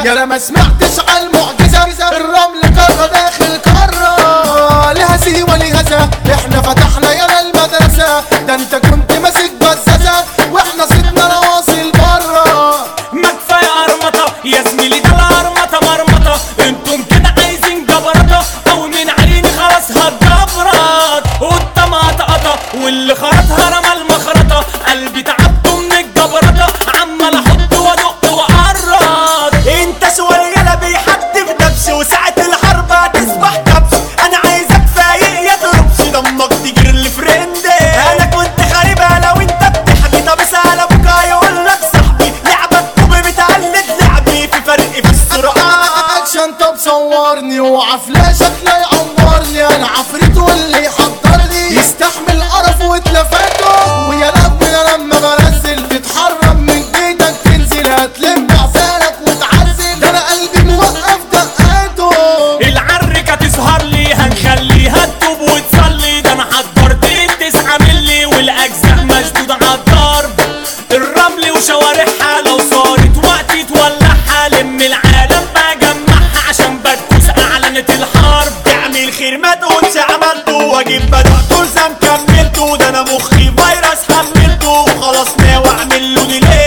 يا لا ما سمعتش على المعجزة الرمل قارة داخل قارة لها سيوة لها ذا احنا فتحنا يا المدرسة ده انت كنت ماسك بزازة واحنا صدنا نواصل برا ما كفايه قرمطه يا زميلي ده القرمطه مرمطه انتم كده عايزين جبرطه او من عيني خلاص هتجبرط قدام قطقطه واللي خرطها رمى المخرطه قلبي تعبته من الجبرطه عمال احط وادق واقرط انت شوية لا بيحدف دبش وساعة الحرب هتصبح كبش انا عايزك فايق يا ضربش دمك تجري الفريند انا كنت خاربها لو انت بتحكي طب اسأل ابوك هيقول لك صاحبي لعبك طوبي بتقلد لعبي في فرق في السرعة اكشن طب صورني اوعى فلاشك لا يعمرني انا عفريت واللي يحضرني يستحمل قرف واتلفاته ويا ربنا لما بنزل تتحرم من بيتك تنزل هتلم عفانك وتعزل ده انا قلبي موقف دقاته العركة تسهر لي هنخليها تتوب وتصلي ده انا حضرت التسعة ملي والاجزاء مشدودة عالضرب الرمل وشوارعها لو صارت وقتي تولعها لم العالم بجمعها عشان بتكوس اعلنت الحرب تعمل خير ما تقولش عملته واجيب بدأته لزم كملته ده انا مخي فيروس حملته وخلاص ناوي اعمل له ديلي